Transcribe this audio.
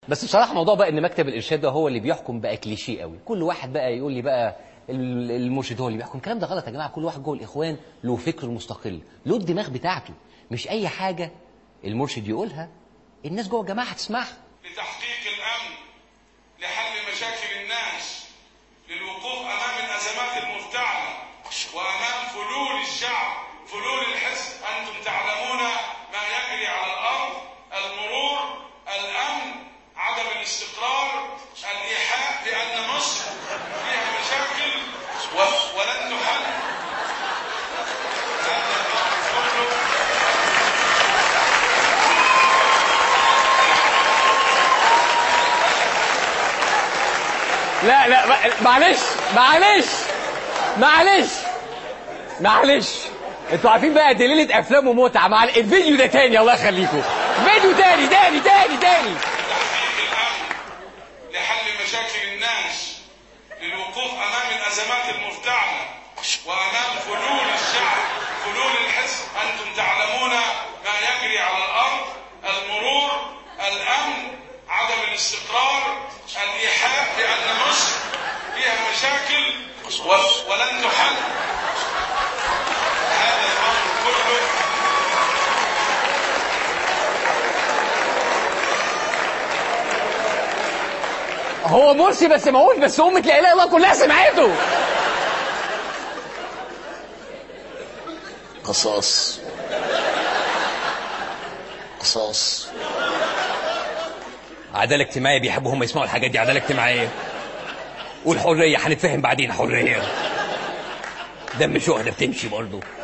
بس بصراحه موضوع بقى ان مكتب الارشاد ده هو اللي بيحكم بقى كليشيه قوي كل واحد بقى يقول لي بقى ال- المرشد هو اللي بيحكم الكلام ده غلط يا جماعه كل واحد جوه الاخوان له فكر مستقل له الدماغ بتاعته مش اي حاجه المرشد يقولها الناس جوه الجماعه هتسمعها لتحقيق الامن لحل مشاكل الناس للوقوف امام الازمات المفتعله وامام فلول الشعب فلول الحزب انتم تعلمون ما يجري على الارض المرور الامن عدم الاستقرار الايحاء بان مصر فيها مشاكل و- ولن تحل هذا الامر كله لا لا ما- معلش معلش معلش معلش انتوا عارفين بقى دي ليله افلام ومتعه مع الفيديو ده تاني الله يخليكم فيديو تاني تاني تاني تاني تحقيق الامن لحل مشاكل الناس للوقوف امام الازمات المفتعله وامام فلول الشعب فلول الحزب انتم تعلمون ما يجري على الارض المرور الامن عدم الاستقرار الايحاء بان مصر فيها مشاكل و- ولن تحل هذا الامر كله هو مرسي بس موت بس امة لا اله الا الله كلها سمعته قصاص قصاص عداله اجتماعيه بيحبوا هم يسمعوا الحاجات دي عداله اجتماعيه والحريه هنتفهم بعدين حريه دم شهداء بتمشي برضه